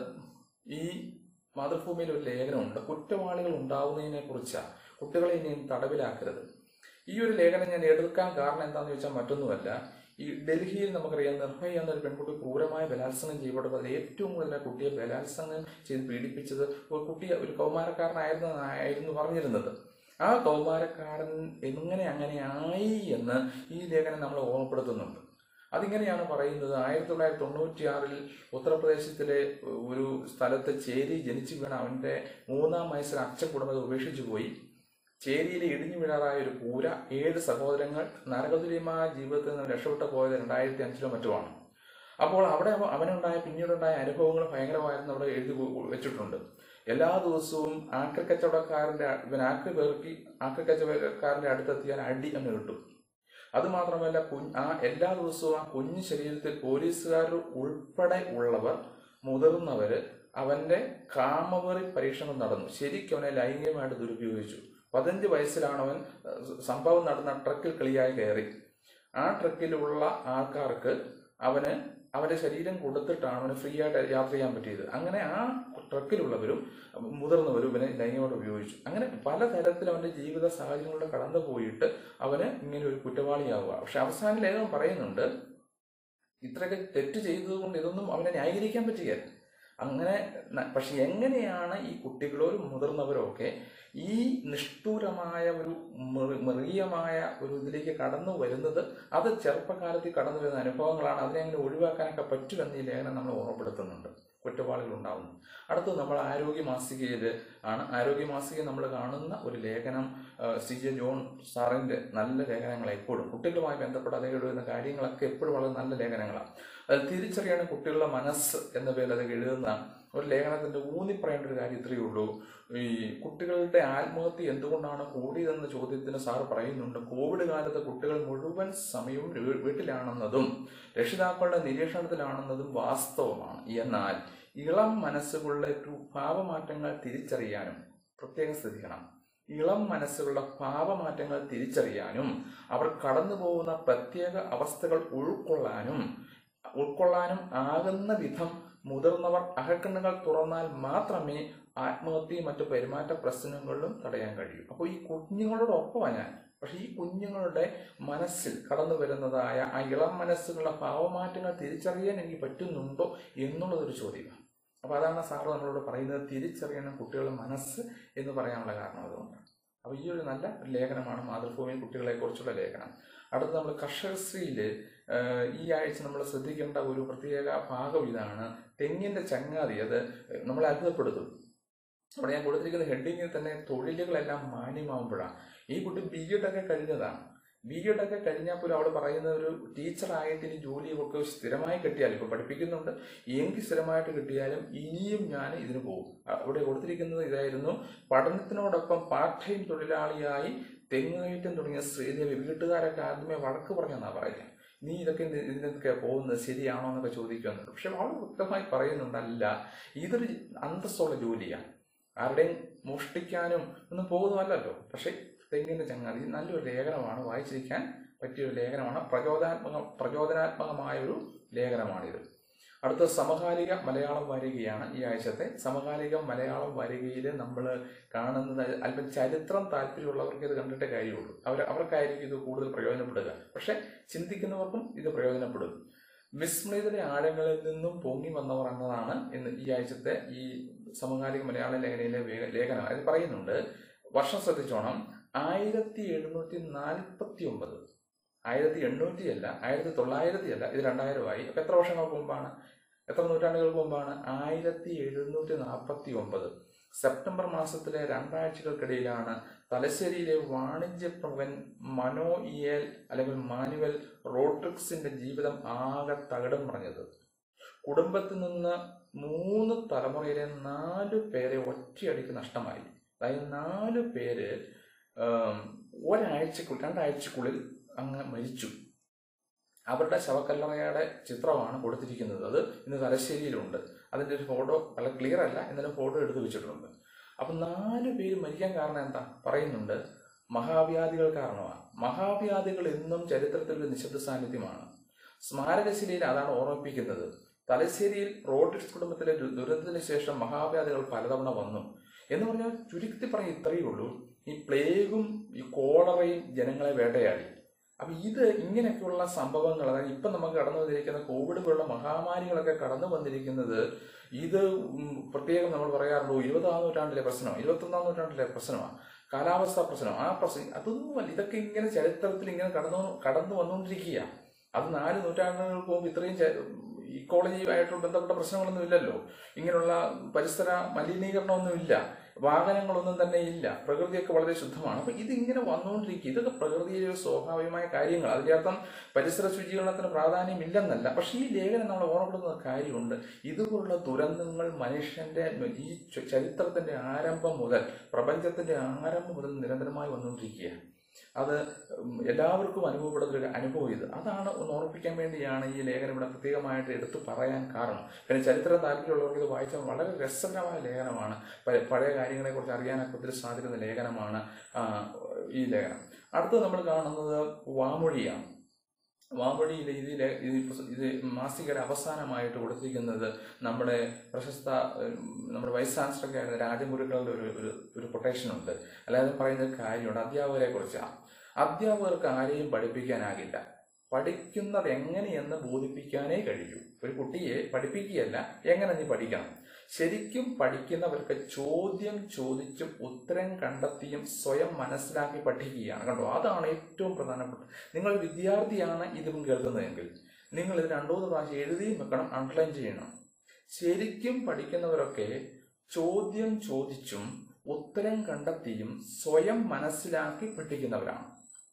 ഈ മാതൃഭൂമിയിൽ ഒരു ലേഖനമുണ്ട് കുറ്റവാളികൾ ഉണ്ടാവുന്നതിനെ കുറിച്ചാണ് കുട്ടികളെ ഇനിയും തടവിലാക്കരുത് ഈ ഒരു ലേഖനം ഞാൻ എടുക്കാൻ കാരണം എന്താണെന്ന് ചോദിച്ചാൽ മറ്റൊന്നുമല്ല ഈ ഡൽഹിയിൽ നമുക്കറിയാം നിർഭയ എന്നൊരു പെൺകുട്ടി ക്രൂരമായ ബലാത്സംഗം ചെയ്യപ്പെട്ടപ്പോൾ അതിൽ ഏറ്റവും കൂടുതൽ ആ കുട്ടിയെ ബലാത്സംഗം ചെയ്ത് പീഡിപ്പിച്ചത് ഒരു കുട്ടി ഒരു കൗമാരക്കാരനായിരുന്നു ആയിരുന്നു പറഞ്ഞിരുന്നത് ആ കൗമാരക്കാരൻ എങ്ങനെ അങ്ങനെ ആയി എന്ന് ഈ ലേഖനം നമ്മളെ ഓർമ്മപ്പെടുത്തുന്നുണ്ട് അതിങ്ങനെയാണ് പറയുന്നത് ആയിരത്തി തൊള്ളായിരത്തി തൊണ്ണൂറ്റിയാറിൽ ഉത്തർപ്രദേശത്തിലെ ഒരു സ്ഥലത്ത് ചേരി ജനിച്ചു വീണ അവന്റെ മൂന്നാം വയസ്സിൽ അച്ഛൻ കുടുംബത്തെ ഉപേക്ഷിച്ചു പോയി ചേരിയിലെ ഇടിഞ്ഞു വീഴാറായ ഒരു പൂര ഏഴ് സഹോദരങ്ങൾ നരകതുല്യമായ ജീവിതത്തിൽ നിന്ന് രക്ഷപ്പെട്ടു പോയത് രണ്ടായിരത്തി അഞ്ചിലോ മറ്റുമാണ് അപ്പോൾ അവിടെ അവ- അവനുണ്ടായ പിന്നീടുണ്ടായ അനുഭവങ്ങൾ ഭയങ്കരമായിരുന്നു അവിടെ എഴുതി വെ- വെച്ചിട്ടുണ്ട് എല്ലാ ദിവസവും ആക്രി കച്ചവടക്കാരന്റെ ഇവൻ ആക്രി പേർക്കി ആക്രി കച്ചവടക്കാരന്റെ അടുത്തെത്തിയാൽ അടി എന്ന് കിട്ടും അത് മാത്രമല്ല കുഞ്ഞ് ആ എല്ലാ ദിവസവും ആ കുഞ്ഞു ശരീരത്തിൽ പോലീസുകാർ ഉൾപ്പെടെ ഉള്ളവർ മുതിർന്നവര് അവന്റെ കാമവറി പരീക്ഷണം നടന്നു ശരിക്കും അവനെ ലൈംഗികമായിട്ട് ദുരുപയോഗിച്ചു പതിനഞ്ച് വയസ്സിലാണ് അവൻ അഹ്, സംഭവം നടന്ന ട്രക്കിൽ കളിയായി കയറി ആ ട്രക്കിലുള്ള ആൾക്കാർക്ക് അവന് അവന്റെ ശരീരം കൊടുത്തിട്ടാണ് അവന് ഫ്രീ ആയിട്ട് യാത്ര ചെയ്യാൻ പറ്റിയത് അങ്ങനെ ആ ട്രക്കിലുള്ളവരും മുതിർന്നവരും ഇവനെ ലൈംഗികമായിട്ട് ഉപയോഗിച്ചു അങ്ങനെ പലതരത്തിൽ അവന്റെ ജീവിത സാഹചര്യങ്ങളിലൂടെ കടന്നു പോയിട്ട് അവന് ഇങ്ങനെ ഒരു കുറ്റവാളിയാവുക പക്ഷെ അവസാന ലേഖനം പറയുന്നുണ്ട് ഇത്രയൊക്കെ തെറ്റ് ചെയ്തതുകൊണ്ട് ഇതൊന്നും അവനെ ന്യായീകരിക്കാൻ പറ്റുകയില്ല അങ്ങനെ ന- പക്ഷെ എങ്ങനെയാണ് ഈ കുട്ടികളോ ഒരു മുതിർന്നവരോ ഒക്കെ ഈ നിഷ്ഠൂരമായ ഒരു മൃ- മൃഗീയമായ ഒരു ഇതിലേക്ക് കടന്നു വരുന്നത് അത് ചെറുപ്പകാലത്തിൽ കടന്നു വരുന്ന അനുഭവങ്ങളാണ് അതിനെ അങ്ങനെ ഒഴിവാക്കാനൊക്കെ പറ്റുമെന്ന് ഈ ലേഖനം നമ്മൾ ഓർമ്മപ്പെടുത്തുന്നുണ്ട് കുറ്റവാളികൾ ഉണ്ടാവുന്നു അടുത്തത് നമ്മൾ ആരോഗ്യ മാസികയിൽ ആണ് ആരോഗ്യ മാസികയിൽ നമ്മൾ കാണുന്ന ഒരു ലേഖനം ആ, സി ജെ ജോൺ സാറിന്റെ നല്ല ലേഖനങ്ങൾ എപ്പോഴും കുട്ടികളുമായി ബന്ധപ്പെട്ട് അദ്ദേഹം എഴുതുന്ന കാര്യങ്ങളൊക്കെ എപ്പോഴും വളരെ നല്ല ലേഖനങ്ങളാണ് അതിൽ തിരിച്ചറിയണം കുട്ടികളുടെ മനസ്സ് എന്ന പേരിൽ അത് എഴുതുന്ന ഒരു ലേഖനത്തിന്റെ ഊന്നി പറയേണ്ട ഒരു കാര്യം ഇത്രയേ ഉള്ളൂ ഈ കുട്ടികളുടെ ആത്മഹത്യ എന്തുകൊണ്ടാണ് കൂടിയതെന്ന ചോദ്യത്തിന് സാർ പറയുന്നുണ്ട് കോവിഡ് കാലത്ത് കുട്ടികൾ മുഴുവൻ സമയവും വീ- വീട്ടിലാണെന്നതും രക്ഷിതാക്കളുടെ നിരീക്ഷണത്തിലാണെന്നതും വാസ്തവമാണ് എന്നാൽ ഇളം മനസ്സുകളുടെ ഒരു ഭാവമാറ്റങ്ങൾ തിരിച്ചറിയാനും പ്രത്യേകം ശ്രദ്ധിക്കണം ഇളം മനസ്സുകളുടെ ഭാവമാറ്റങ്ങൾ തിരിച്ചറിയാനും അവർ കടന്നു പോകുന്ന പ്രത്യേക അവസ്ഥകൾ ഉൾക്കൊള്ളാനും ഉൾക്കൊള്ളാനും ആകുന്ന വിധം മുതിർന്നവർ അകക്കണ്ണുകൾ തുറന്നാൽ മാത്രമേ ആത്മഹത്യയും മറ്റു പെരുമാറ്റ പ്രശ്നങ്ങളിലും തടയാൻ കഴിയൂ അപ്പോൾ ഈ കുഞ്ഞുങ്ങളോടൊപ്പമാണ് ഞാൻ പക്ഷെ ഈ കുഞ്ഞുങ്ങളുടെ മനസ്സിൽ കടന്നു വരുന്നതായ ആ ഇളം മനസ്സുകളുടെ ഭാവമാറ്റങ്ങൾ തിരിച്ചറിയാൻ എനിക്ക് പറ്റുന്നുണ്ടോ എന്നുള്ളതൊരു ചോദ്യമാണ് അപ്പൊ അതാണ് സാറ് നമ്മളോട് പറയുന്നത് തിരിച്ചറിയണം കുട്ടികളുടെ മനസ്സ് എന്ന് പറയാനുള്ള കാരണം അതുകൊണ്ടാണ് അപ്പൊ ഈ ഒരു നല്ല ഒരു ലേഖനമാണ് മാതൃഭൂമി കുട്ടികളെ കുറിച്ചുള്ള ലേഖനം അടുത്ത് നമ്മൾ കർഷകശ്രീയില് ആഹ്, ഈ ആഴ്ച നമ്മൾ ശ്രദ്ധിക്കേണ്ട ഒരു പ്രത്യേക ഭാഗം ഇതാണ് തെങ്ങിന്റെ ചങ്ങാതി അത് നമ്മളെ അത്ഭുതപ്പെടുത്തും അവിടെ ഞാൻ കൊടുത്തിരിക്കുന്ന ഹെഡിങ്ങിൽ തന്നെ തൊഴിലുകളെല്ലാം മാന്യമാവുമ്പോഴാണ് ഈ കുട്ടി ബി എഡ് ഒക്കെ കഴിഞ്ഞതാണ് ബി എഡ് ഒക്കെ കഴിഞ്ഞാൽ പോലും അവിടെ പറയുന്ന ഒരു ടീച്ചറായിട്ട് ഇനി ജോലി ഒക്കെ സ്ഥിരമായി കിട്ടിയാലും ഇപ്പൊ പഠിപ്പിക്കുന്നുണ്ട് എങ്കിൽ സ്ഥിരമായിട്ട് കിട്ടിയാലും ഇനിയും ഞാൻ ഇതിന് പോകും അവിടെ കൊടുത്തിരിക്കുന്നത് ഇതായിരുന്നു പഠനത്തിനോടൊപ്പം പാർട്ട് ടൈം തൊഴിലാളിയായി തെങ്ങ് കയറ്റം തുടങ്ങിയ ശ്രീദേവി വീട്ടുകാരൊക്കെ ആദ്യമേ വഴക്ക് പറഞ്ഞെന്നാ പറയുക നീ ഇതൊക്കെ ഇത് ഇതിനൊക്കെ പോകുന്നത് ശരിയാണോ എന്നൊക്കെ ചോദിക്കുന്നുണ്ട് പക്ഷെ വളരെ വ്യക്തമായി പറയുന്നുണ്ടല്ല ഇതൊരു അന്തസ്സുള്ള ജോലിയാണ് ആരുടെയും മോഷ്ടിക്കാനും ഒന്നും പോകുന്നതല്ലല്ലോ പക്ഷെ തെങ്ങിന്റെ ചങ്ങാതി ഇത് നല്ലൊരു ലേഖനമാണ് വായിച്ചിരിക്കാൻ പറ്റിയ ഒരു ലേഖനമാണ് പ്രചോദനാത്മക പ്രചോദനാത്മകമായ ഒരു ലേഖനമാണിത് അടുത്ത സമകാലിക മലയാളം വാരികയാണ് ഈ ആഴ്ചത്തെ സമകാലിക മലയാളം വാരികയിൽ നമ്മൾ കാണുന്നത് അല്പം ചരിത്രം താല്പര്യമുള്ളവർക്ക് ഇത് കണ്ടിട്ടേ കാര്യമുള്ളൂ അവർ അവർക്കായിരിക്കും ഇത് കൂടുതൽ പ്രയോജനപ്പെടുക പക്ഷെ ചിന്തിക്കുന്നവർക്കും ഇത് പ്രയോജനപ്പെടും വിസ്മൃതിയുടെ ആഴങ്ങളിൽ നിന്നും പൊങ്ങി വന്നവർ എന്നതാണ് ഇന്ന് ഈ ആഴ്ചത്തെ ഈ സമകാലിക മലയാള ലേഖനയിലെ വേ- ലേഖനം അതിൽ പറയുന്നുണ്ട് വർഷം ശ്രദ്ധിച്ചോണം ആയിരത്തി എഴുന്നൂറ്റി നാൽപ്പത്തി ഒമ്പത് ആയിരത്തി എണ്ണൂറ്റി അല്ല ആയിരത്തി തൊള്ളായിരത്തി അല്ല ഇത് രണ്ടായിരമായി അപ്പൊ എത്ര വർഷങ്ങൾക്ക് മുമ്പാണ് എത്ര നൂറ്റാണ്ടുകൾക്ക് മുമ്പാണ് ആയിരത്തി എഴുന്നൂറ്റി നാൽപ്പത്തി ഒമ്പത് സെപ്റ്റംബർ മാസത്തിലെ രണ്ടാഴ്ചകൾക്കിടയിലാണ് തലശ്ശേരിയിലെ വാണിജ്യ പ്രമുഖൻ മനോ ഇയേൽ അല്ലെങ്കിൽ മാനുവൽ റോഡ്രിക്സിന്റെ ജീവിതം ആകെ തകിടം പറഞ്ഞത് കുടുംബത്തിൽ നിന്ന് മൂന്ന് തലമുറയിലെ നാല് പേരെ ഒറ്റയടിക്ക് നഷ്ടമായി അതായത് നാല് പേര് ആം, ഒരാഴ്ചക്കുള്ളിൽ രണ്ടാഴ്ചക്കുള്ളിൽ അങ്ങ് മരിച്ചു അവരുടെ ശവക്കല്ലറയുടെ ചിത്രമാണ് കൊടുത്തിരിക്കുന്നത് അത് ഇന്ന് തലശ്ശേരിയിലുണ്ട് അതിന്റെ ഒരു ഫോട്ടോ വളരെ ക്ലിയർ അല്ല എന്നാലും ഫോട്ടോ എടുത്ത് വെച്ചിട്ടുണ്ട് അപ്പൊ നാല് പേര് മരിക്കാൻ കാരണം എന്താ പറയുന്നുണ്ട് മഹാവ്യാധികൾ കാരണമാണ് മഹാവ്യാധികൾ എന്നും ചരിത്രത്തിൽ ഒരു നിശബ്ദ സാന്നിധ്യമാണ് സ്മാരകശിലയിൽ അതാണ് ഓർമ്മിപ്പിക്കുന്നത് തലശ്ശേരിയിൽ റോഡ്രിക്സ് കുടുംബത്തിലെ ദു- ദുരന്തത്തിന് ശേഷം മഹാവ്യാധികൾ പലതവണ വന്നു എന്ന് പറഞ്ഞാൽ ചുരുക്കത്തിൽ പറഞ്ഞ ഇത്രയേ ഉള്ളൂ ഈ പ്ലേഗും ഈ കോളറയും ജനങ്ങളെ വേട്ടയാടി അപ്പൊ ഇത് ഇങ്ങനെയൊക്കെയുള്ള സംഭവങ്ങൾ അതായത് ഇപ്പൊ നമുക്ക് കടന്നു വന്നിരിക്കുന്ന കോവിഡ് പോലുള്ള മഹാമാരികളൊക്കെ കടന്നു വന്നിരിക്കുന്നത് ഇത് ഉം പ്രത്യേകം നമ്മൾ പറയാറുണ്ടോ ഇരുപതാം നൂറ്റാണ്ടിലെ പ്രശ്നമാണ് ഇരുപത്തൊന്നാം നൂറ്റാണ്ടിലെ പ്രശ്നമാണ് കാലാവസ്ഥാ പ്രശ്നം ആ പ്രശ്നം അതൊന്നുമല്ല ഇതൊക്കെ ഇങ്ങനെ ചരിത്രത്തിൽ ഇങ്ങനെ കടന്നു കടന്നു വന്നുകൊണ്ടിരിക്കുക അത് നാല് നൂറ്റാണ്ടുകൾക്ക് മുമ്പ് ഇത്രയും ചെ- ഇക്കോളജിയുമായിട്ട് ബന്ധപ്പെട്ട പ്രശ്നങ്ങളൊന്നും ഇല്ലല്ലോ ഇങ്ങനെയുള്ള പരിസര മലിനീകരണമൊന്നും ഇല്ല വാഹനങ്ങളൊന്നും തന്നെ ഇല്ല പ്രകൃതിയൊക്കെ വളരെ ശുദ്ധമാണ് അപ്പൊ ഇതിങ്ങനെ വന്നുകൊണ്ടിരിക്കുക ഇതൊക്കെ പ്രകൃതിയിലെ ഒരു സ്വാഭാവികമായ കാര്യങ്ങൾ അതിന്റെ അർത്ഥം പരിസര ശുചീകരണത്തിന് പ്രാധാന്യമില്ലെന്നല്ല പക്ഷെ ഈ ലേഖനം നമ്മൾ ഓർമ്മപ്പെടുന്ന ഒരു കാര്യമുണ്ട് ഇതുപോലുള്ള ദുരന്തങ്ങൾ മനുഷ്യന്റെ ഈ ച- ചരിത്രത്തിന്റെ ആരംഭം മുതൽ പ്രപഞ്ചത്തിന്റെ ആരംഭം മുതൽ നിരന്തരമായി വന്നുകൊണ്ടിരിക്കുകയാണ് അത് ഉം, എല്ലാവർക്കും അനുഭവപ്പെടുന്ന ഒരു അനുഭവം ഇത് അതാണ് ഒന്ന് ഓർമ്മിപ്പിക്കാൻ വേണ്ടിയാണ് ഈ ലേഖനം ഇവിടെ പ്രത്യേകമായിട്ട് എടുത്തു പറയാൻ കാരണം പിന്നെ ചരിത്രം താല്പര്യമുള്ളവർക്ക് ഇത് വായിച്ചാൽ വളരെ രസകരമായ ലേഖനമാണ് പ- പഴയ കാര്യങ്ങളെ കുറിച്ച് അറിയാനൊക്കെ ഒത്തിരി സാധിക്കുന്ന ലേഖനമാണ് ആ, ഈ ലേഖനം അടുത്തത് നമ്മൾ കാണുന്നത് വാമൊഴിയാണ് വാമൊഴിയിൽ ഇതിലെ ഇത് പുസ്ത- ഇത് മാസികയുടെ അവസാനമായിട്ട് കൊടുത്തിരിക്കുന്നത് നമ്മുടെ പ്രശസ്ത ഉം, നമ്മുടെ വൈസ് ചാൻസലറൊക്കെ ആയിരുന്ന രാജഗുരുക്കളുടെ ഒരു ഒരു ഒരു കൊട്ടേഷൻ ഉണ്ട് അല്ലാതെ പറയുന്ന ഒരു കാര്യമുണ്ട് അധ്യാപകരെ കുറിച്ചാണ് അധ്യാപകർക്ക് ആരെയും പഠിപ്പിക്കാനാകില്ല പഠിക്കുന്നത് എങ്ങനെയെന്ന് ബോധിപ്പിക്കാനേ കഴിയൂ ഒരു കുട്ടിയെ പഠിപ്പിക്കുകയല്ല എങ്ങനെ നീ പഠിക്കണം ശരിക്കും പഠിക്കുന്നവർക്ക് ചോദ്യം ചോദിച്ചും ഉത്തരം കണ്ടെത്തിയും സ്വയം മനസ്സിലാക്കി പഠിക്കുകയാണ് കണ്ടോ അതാണ് ഏറ്റവും പ്രധാനപ്പെട്ട നിങ്ങൾ വിദ്യാർത്ഥിയാണ് ഇതും കേൾക്കുന്നതെങ്കിൽ നിങ്ങൾ ഇത് രണ്ടു മൂന്ന് പ്രാവശ്യം എഴുതിയും വെക്കണം അണ്ടർലൈൻ ചെയ്യണം ശരിക്കും പഠിക്കുന്നവരൊക്കെ ചോദ്യം ചോദിച്ചും ഉത്തരം കണ്ടെത്തിയും സ്വയം മനസ്സിലാക്കി പഠിക്കുന്നവരാണ്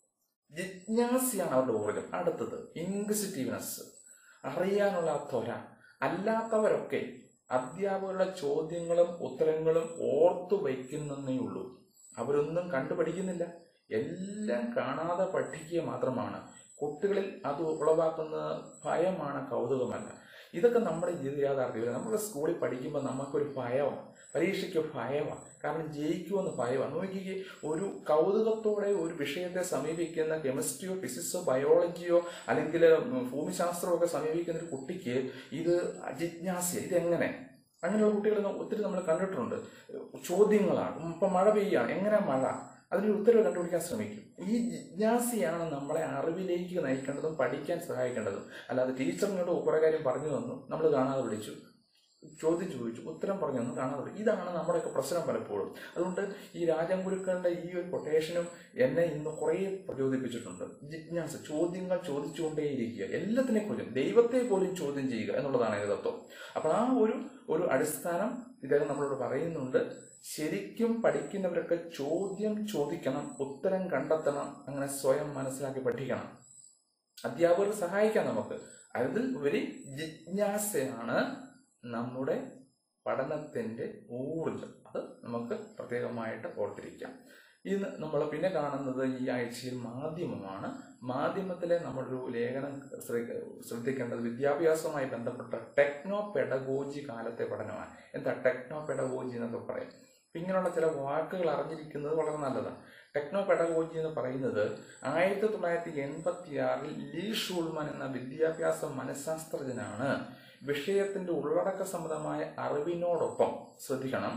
ജിജ്ഞാസയാണ് അവരുടെ ഊർജം അടുത്തത് ഇൻക്വിസിറ്റീവ്നെസ് അറിയാനുള്ള ആ ത്വര അല്ലാത്തവരൊക്കെ അധ്യാപകരുടെ ചോദ്യങ്ങളും ഉത്തരങ്ങളും ഓർത്തു വയ്ക്കുന്നേ ഉള്ളൂ അവരൊന്നും കണ്ടുപഠിക്കുന്നില്ല എല്ലാം കാണാതെ പഠിക്കുക മാത്രമാണ് കുട്ടികളിൽ അത് ഉളവാക്കുന്ന ഭയമാണ് കൗതുകമല്ല ഇതൊക്കെ നമ്മുടെ ജീവിത യാഥാർത്ഥ്യം നമ്മുടെ സ്കൂളിൽ പഠിക്കുമ്പോൾ നമുക്കൊരു ഭയമാണ് പരീക്ഷയ്ക്ക് ഭയമാണ് കാരണം ജയിക്കുമെന്ന് ഭയമാണ് നോക്കിക്കേ ഒരു കൗതുകത്തോടെ ഒരു വിഷയത്തെ സമീപിക്കുന്ന കെമിസ്ട്രിയോ ഫിസിക്സോ ബയോളജിയോ അല്ലെങ്കിൽ ഭൂമിശാസ്ത്രമോ ഒക്കെ സമീപിക്കുന്ന ഒരു കുട്ടിക്ക് ഇത് ജിജ്ഞാസ ഇതെങ്ങനെ അങ്ങനെയുള്ള കുട്ടികളെ ന- ഒത്തിരി നമ്മൾ കണ്ടിട്ടുണ്ട് ചോദ്യങ്ങളാണ് ഇപ്പൊ മഴ പെയ്യാണ് എങ്ങനെ മഴ അതിനൊരു ഉത്തരവ് കണ്ടുപിടിക്കാൻ ശ്രമിക്കും ഈ ജിജ്ഞാസയാണ് നമ്മളെ അറിവിലേക്ക് നയിക്കേണ്ടതും പഠിക്കാൻ സഹായിക്കേണ്ടതും അല്ലാതെ ടീച്ചറിനോട് കുറെ കാര്യം പറഞ്ഞു തന്നു നമ്മൾ കാണാതെ വിളിച്ചു ചോദ്യം ചോദിച്ചു ഉത്തരം പറഞ്ഞു തന്നു കാണാതെ വിളിച്ചു ഇതാണ് നമ്മുടെയൊക്കെ പ്രശ്നം പലപ്പോഴും അതുകൊണ്ട് ഈ രാജഗുരുക്കളുടെ ഈ ഒരു കൊട്ടേഷനും എന്നെ ഇന്ന് കുറേ പ്രചോദിപ്പിച്ചിട്ടുണ്ട് ജിജ്ഞാസ ചോദ്യങ്ങൾ ചോദിച്ചുകൊണ്ടേയിരിക്കുക എല്ലാത്തിനെ കുറിച്ചും ദൈവത്തെ പോലും ചോദ്യം ചെയ്യുക എന്നുള്ളതാണ് ഇതിന്റെ തത്വം അപ്പോൾ ആ ഒരു ഒരു അടിസ്ഥാനം ഇദ്ദേഹം നമ്മളോട് പറയുന്നുണ്ട് ശരിക്കും പഠിക്കുന്നവരൊക്കെ ചോദ്യം ചോദിക്കണം ഉത്തരം കണ്ടെത്തണം അങ്ങനെ സ്വയം മനസ്സിലാക്കി പഠിക്കണം അധ്യാപകർ സഹായിക്കാം നമുക്ക് അതിൽ ഉപരി ജിജ്ഞാസയാണ് നമ്മുടെ പഠനത്തിന്റെ ഊർജം അത് നമുക്ക് പ്രത്യേകമായിട്ട് ഓർത്തിരിക്കാം ഇന്ന് നമ്മൾ പിന്നെ കാണുന്നത് ഈ ആഴ്ചയിൽ മാധ്യമമാണ് മാധ്യമത്തിലെ നമ്മളൊരു ലേഖനം ശ്രദ്ധ- ശ്രദ്ധിക്കേണ്ടത് വിദ്യാഭ്യാസവുമായി ബന്ധപ്പെട്ട ടെക്നോ പെഡഗോജി കാലത്തെ പഠനമാണ് എന്താ ടെക്നോ പെഡഗോജി എന്നൊക്കെ പറയും അപ്പൊ ഇങ്ങനെയുള്ള ചില വാക്കുകൾ അറിഞ്ഞിരിക്കുന്നത് വളരെ നല്ലതാണ് ടെക്നോ പെഡഗോജി എന്ന് പറയുന്നത് ആയിരത്തി തൊള്ളായിരത്തി എൺപത്തി ആറിൽ ലീ ഷൂൾമൻ എന്ന വിദ്യാഭ്യാസ മനഃശാസ്ത്രജ്ഞനാണ് വിഷയത്തിന്റെ ഉള്ളടക്ക സംബന്ധമായ അറിവിനോടൊപ്പം ശ്രദ്ധിക്കണം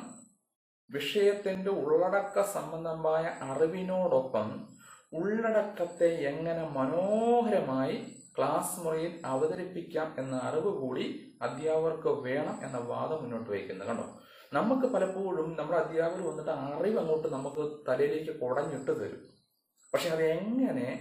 വിഷയത്തിന്റെ ഉള്ളടക്ക സംബന്ധമായ അറിവിനോടൊപ്പം ഉള്ളടക്കത്തെ എങ്ങനെ മനോഹരമായി ക്ലാസ് മുറിയിൽ അവതരിപ്പിക്കാം എന്ന അറിവ് കൂടി അധ്യാപകർക്ക് വേണം എന്ന വാദം മുന്നോട്ട് വയ്ക്കുന്നത് കണ്ടോ നമുക്ക് പലപ്പോഴും നമ്മുടെ അധ്യാപകർ വന്നിട്ട് അറിവ് അങ്ങോട്ട് നമുക്ക് തലയിലേക്ക് കുടഞ്ഞിട്ട് തരും പക്ഷെ അത് എങ്ങനെ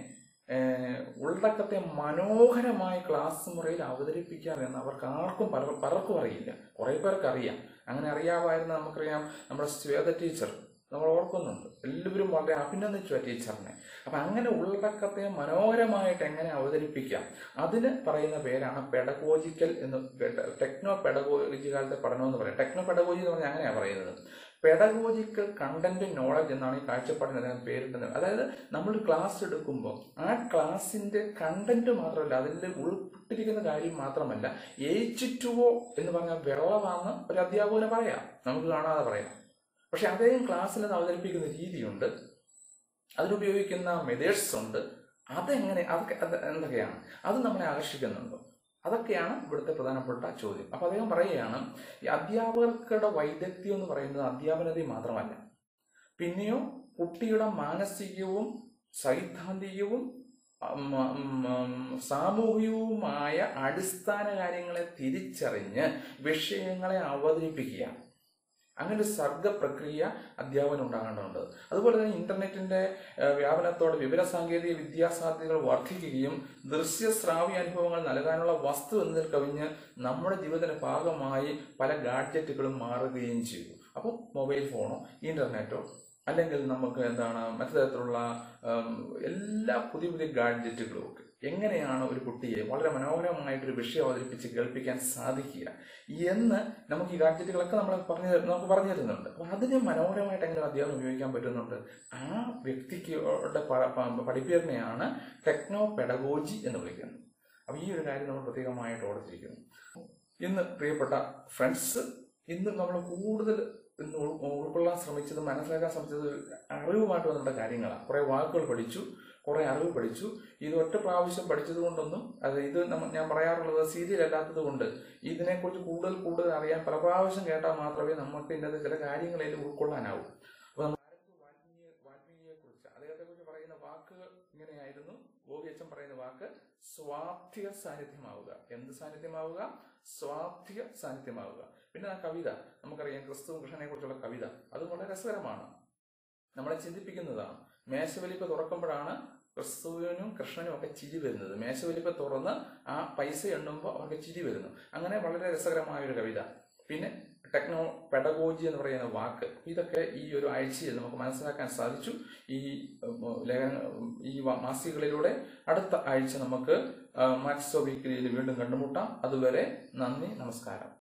ഏഹ്, ഉള്ളടക്കത്തെ മനോഹരമായി ക്ലാസ് മുറിയിൽ അവതരിപ്പിക്കാം എന്ന് അവർക്ക് ആർക്കും പല പലർക്കും അറിയില്ല കുറെ പേർക്ക് അറിയാം അങ്ങനെ അറിയാമായിരുന്ന നമുക്കറിയാം നമ്മുടെ ശ്വേത ടീച്ചർ നമ്മൾ ഓർക്കുന്നുണ്ട് എല്ലാവരും വളരെ അഭിനന്ദിച്ചു ആ ടീച്ചറിനെ അപ്പൊ അങ്ങനെ ഉള്ളടക്കത്തെ മനോഹരമായിട്ട് എങ്ങനെ അവതരിപ്പിക്കാം അതിന് പറയുന്ന പേരാണ് പെഡഗോജിക്കൽ എന്ന് ടെക്നോ പെഡഗോജിക്കാലത്തെ പഠനം എന്ന് പറയും ടെക്നോ പെഡഗോജി എന്ന് പറഞ്ഞാൽ അങ്ങനെയാണ് പറയുന്നത് പെഡഗോജിക്കൽ കണ്ടന്റ് നോളജ് എന്നാണ് ഈ കാഴ്ചപ്പാടിന് അദ്ദേഹം പേരിട്ടുന്നത് അതായത് നമ്മൾ ക്ലാസ് എടുക്കുമ്പോൾ ആ ക്ലാസിന്റെ കണ്ടന്റ് മാത്രമല്ല അതിൽ ഉൾപ്പെട്ടിരിക്കുന്ന കാര്യം മാത്രമല്ല എച്ച് ടു ഒ എന്ന് പറഞ്ഞാൽ വെള്ളമാണെന്ന് ഒരു അധ്യാപകന് പറയാം നമുക്ക് കാണാതെ പറയാം പക്ഷെ അദ്ദേഹം ക്ലാസ്സിൽ അത് അവതരിപ്പിക്കുന്ന രീതിയുണ്ട് അതിനുപയോഗിക്കുന്ന മെതേഡ്സ് ഉണ്ട് അതെങ്ങനെ അതൊക്കെ അത് എന്തൊക്കെയാണ് അത് നമ്മളെ ആകർഷിക്കുന്നുണ്ടോ അതൊക്കെയാണ് ഇവിടുത്തെ പ്രധാനപ്പെട്ട ചോദ്യം അപ്പൊ അദ്ദേഹം പറയുകയാണ് ഈ അധ്യാപകർക്കുടെ വൈദഗ്ധ്യം എന്ന് പറയുന്നത് അധ്യാപനത്തിൽ മാത്രമല്ല പിന്നെയോ കുട്ടിയുടെ മാനസികവും സൈദ്ധാന്തികവും ഉം, ഉം, ഉം, സാമൂഹികവുമായ അടിസ്ഥാന കാര്യങ്ങളെ തിരിച്ചറിഞ്ഞ് വിഷയങ്ങളെ അവതരിപ്പിക്കുക അങ്ങനെ ഒരു സർഗ പ്രക്രിയ അധ്യാപനം ഉണ്ടാകേണ്ടതുണ്ട് അതുപോലെ തന്നെ ഇന്റർനെറ്റിന്റെ ഏഹ്, വ്യാപനത്തോടെ വിവരസാങ്കേതിക വിദ്യാസാധ്യതകൾ വർദ്ധിക്കുകയും ദൃശ്യ ശ്രാവ്യ അനുഭവങ്ങൾ നൽകാനുള്ള വസ്തു എന്നതിൽ കവിഞ്ഞ് നമ്മുടെ ജീവിതത്തിന്റെ ഭാഗമായി പല ഗാഡ്ജറ്റുകളും മാറുകയും ചെയ്തു അപ്പോൾ മൊബൈൽ ഫോണോ ഇന്റർനെറ്റോ അല്ലെങ്കിൽ നമുക്ക് എന്താണ് മറ്റു തരത്തിലുള്ള ഉം, എല്ലാ പുതിയ പുതിയ ഗാഡ്ജറ്റുകളും ഒക്കെ എങ്ങനെയാണ് ഒരു കുട്ടിയെ വളരെ മനോഹരമായിട്ടൊരു വിഷയം അവതരിപ്പിച്ച് കേൾപ്പിക്കാൻ സാധിക്കുക എന്ന് നമുക്ക് ഈ ഗാഡ്ജറ്റുകളൊക്കെ നമ്മൾ പറഞ്ഞു തരു- നമുക്ക് പറഞ്ഞു തരുന്നുണ്ട് അപ്പൊ അതിനെ മനോഹരമായിട്ട് എങ്ങനെ അധ്യാപനം ഉപയോഗിക്കാൻ പറ്റുന്നുണ്ട് ആ വ്യക്തിക്ക് പ- പ- പഠിപ്പീരിനെയാണ് ടെക്നോ പെഡഗോജി എന്ന് വിളിക്കുന്നത് അപ്പൊ ഈ ഒരു കാര്യം നമ്മൾ പ്രത്യേകമായിട്ട് ഓർത്തിരിക്കുന്നു ഇന്ന് പ്രിയപ്പെട്ട ഫ്രണ്ട്സ് ഇന്ന് നമ്മൾ കൂടുതൽ ഇന്ന് ഉൾ- ഉൾക്കൊള്ളാൻ ശ്രമിച്ചത് മനസ്സിലാക്കാൻ ശ്രമിച്ചത് അറിവുമായിട്ട് ബന്ധപ്പെട്ട കാര്യങ്ങളാണ് കുറെ വാക്കുകൾ പഠിച്ചു കുറെ അറിവ് പഠിച്ചു ഇത് ഒറ്റ പ്രാവശ്യം പഠിച്ചത് കൊണ്ടൊന്നും അത് ഇത് നമ്മ ഞാൻ പറയാറുള്ളത് സീരിയൽ അല്ലാത്തത് കൊണ്ട് ഇതിനെക്കുറിച്ച് കൂടുതൽ കൂടുതൽ അറിയാൻ പല പ്രാവശ്യം കേട്ടാൽ മാത്രമേ നമുക്ക് ഇന്നത്തെ ചില കാര്യങ്ങളിൽ ഉൾക്കൊള്ളാനാവൂ അപ്പൊ നമ്മൾ വാൽമീകിയെ വാൽമീകിയെ കുറിച്ച് അദ്ദേഹത്തെ കുറിച്ച് പറയുന്ന വാക്ക് ഇങ്ങനെയായിരുന്നു ഗോപി അച്ഛൻ പറയുന്ന വാക്ക് സ്വാർത്ഥ്യ സാന്നിധ്യമാവുക എന്ത് സാന്നിധ്യമാവുക സ്വാർത്ഥ്യ സാന്നിധ്യമാവുക പിന്നെ ആ കവിത നമുക്കറിയാം ക്രിസ്തു കൃഷ്ണനെ കുറിച്ചുള്ള കവിത അത് വളരെ രസകരമാണ് നമ്മളെ ചിന്തിപ്പിക്കുന്നതാണ് മേശവലിപ്പ് തുറക്കുമ്പോഴാണ് ക്രിസ്തുവിനും കൃഷ്ണനും ഒക്കെ ചിരി വരുന്നത് മേശവലിപ്പ് തുറന്ന് ആ പൈസ എണ്ണുമ്പോൾ അവർക്ക് ചിരി വരുന്നു അങ്ങനെ വളരെ രസകരമായ ഒരു കവിത പിന്നെ ടെക്നോ പെഡഗോജി എന്ന് പറയുന്ന വാക്ക് ഇതൊക്കെ ഈ ഒരു ആഴ്ചയിൽ നമുക്ക് മനസ്സിലാക്കാൻ സാധിച്ചു ഈ ഉം, ലേഖന ഈ വ- മാസികകളിലൂടെ അടുത്ത ആഴ്ച നമുക്ക് മാക്സോ വീക്കിലിയിൽ വീണ്ടും കണ്ടുമുട്ടാം അതുവരെ നന്ദി നമസ്കാരം